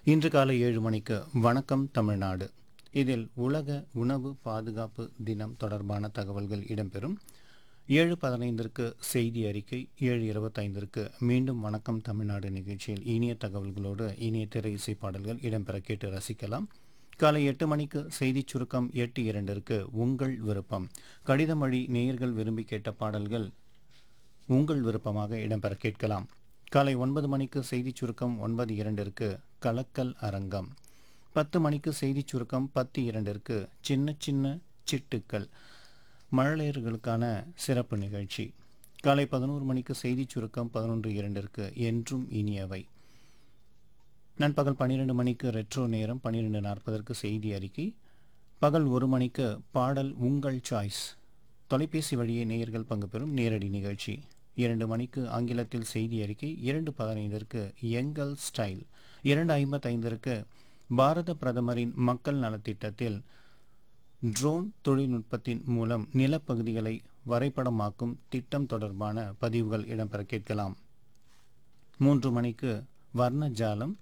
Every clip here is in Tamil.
இன்று காலை ஏழு மணிக்கு வணக்கம் தமிழ்நாடு இதில் உலக உணவு பாதுகாப்பு தினம் தொடர்பான தகவல்கள் இடம்பெறும் ஏழு பதினைந்திற்கு செய்தி அறிக்கை ஏழு இருபத்தைந்திற்கு மீண்டும் வணக்கம் தமிழ்நாடு நிகழ்ச்சியில் இனிய தகவல்களோடு இனிய திரை இசை பாடல்கள் இடம்பெற கேட்டு ரசிக்கலாம் காலை எட்டு மணிக்கு செய்திச் சுருக்கம் எட்டு இரண்டிற்கு உங்கள் விருப்பம் கடிதம் வழி நேயர்கள் விரும்பி கேட்ட பாடல்கள் உங்கள் விருப்பமாக இடம்பெற கேட்கலாம் காலை ஒன்பது மணிக்கு செய்திச் சுருக்கம் ஒன்பது இரண்டிற்கு கலக்கல் அரங்கம் பத்து மணிக்கு செய்திச் சுருக்கம் பத்து இரண்டிற்கு சின்ன சின்ன சிட்டுக்கள் மழலையர்களுக்கான சிறப்பு நிகழ்ச்சி காலை பதினோரு மணிக்கு செய்திச் சுருக்கம் பதினொன்று இரண்டிற்கு என்றும் இனியவை நண்பகல் பன்னிரெண்டு மணிக்கு ரெட்ரோ நேரம் பன்னிரெண்டு நாற்பதற்கு செய்தி அறிக்கை பகல் ஒரு மணிக்கு பாடல் உங்கள் சாய்ஸ் தொலைபேசி வழியே நேயர்கள் பங்கு பெறும் நேரடி நிகழ்ச்சி இரண்டு மணிக்கு ஆங்கிலத்தில் செய்தி அறிக்கை இரண்டு பதினைந்திற்கு எங்கள் ஸ்டைல் இரண்டு ஐம்பத்தைந்திற்கு பாரத பிரதமரின் மக்கள் நலத்திட்டத்தில் ட்ரோன் தொழில்நுட்பத்தின் மூலம் நிலப்பகுதிகளை வரைபடமாக்கும் திட்டம் தொடர்பான பதிவுகள் இடம்பெற கேட்கலாம் மூன்று மணிக்கு வர்ணஜாலம்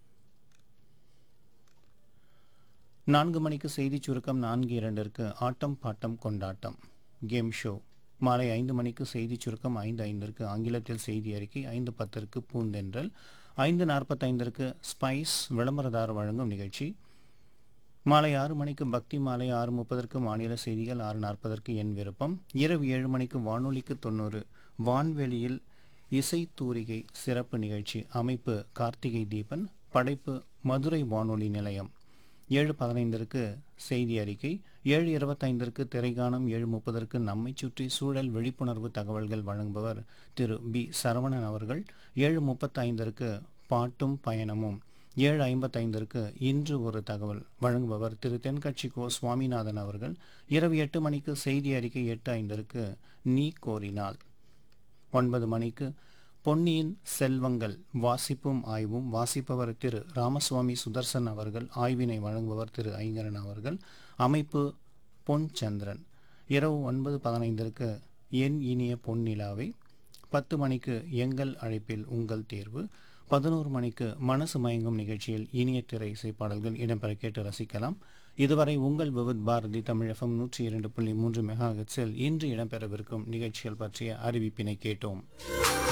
நான்கு மணிக்கு செய்திச் சுருக்கம் நான்கு இரண்டிற்கு ஆட்டம் பாட்டம் கொண்டாட்டம் கேம் ஷோ மாலை ஐந்து மணிக்கு செய்திச் சுருக்கம் ஐந்து ஐந்திற்கு ஆங்கிலத்தில் செய்தி அறிக்கை ஐந்து பத்திற்கு பூந்தென்றல் ஐந்து நாற்பத்தைந்திற்கு ஸ்பைஸ் விளம்பரதார் வழங்கும் நிகழ்ச்சி மாலை ஆறு மணிக்கு பக்தி மாலை ஆறு முப்பதற்கு மாநில செய்திகள் ஆறு நாற்பதற்கு என் விருப்பம் இரவு ஏழு மணிக்கு வானொலிக்கு தொண்ணூறு வான்வெளியில் இசை தூரிகை சிறப்பு நிகழ்ச்சி அமைப்பு கார்த்திகை தீபன் படைப்பு மதுரை வானொலி நிலையம் ஏழு பதினைந்திற்கு செய்தி அறிக்கை ஏழு இருபத்தைந்திற்கு திரைகானம் ஏழு முப்பதற்கு நம்மை சுற்றி சூழல் விழிப்புணர்வு தகவல்கள் வழங்குபவர் திரு பி சரவணன் அவர்கள் ஏழு முப்பத்தைந்திற்கு பாட்டும் பயணமும் ஏழு ஐம்பத்தைந்திற்கு இன்று ஒரு தகவல் வழங்குபவர் திரு தென்கட்சி கோ சுவாமிநாதன் அவர்கள் இரவு எட்டு மணிக்கு செய்தி அறிக்கை எட்டு ஐந்திற்கு நீ கோரினால் ஒன்பது மணிக்கு பொன்னியின் செல்வங்கள் வாசிப்பும் ஆய்வும் வாசிப்பவர் திரு ராமசுவாமி சுதர்சன் அவர்கள் ஆய்வினை வழங்குபவர் திரு ஐங்கரன் அவர்கள் அமைப்பு பொன் சந்திரன் இரவு ஒன்பது பதினைந்திற்கு என் இனிய பொன்னிலாவை பத்து மணிக்கு எங்கள் அழைப்பில் உங்கள் தேர்வு பதினோரு மணிக்கு மனசு மயங்கும் நிகழ்ச்சியில் இனிய திரை இசை பாடல்கள் இடம்பெற கேட்டு ரசிக்கலாம் இதுவரை உங்கள் விவித் பாரதி தமிழகம் நூற்றி இரண்டு புள்ளி மூன்று மெகா இன்று இடம்பெறவிருக்கும் நிகழ்ச்சிகள் பற்றிய அறிவிப்பினை கேட்டோம்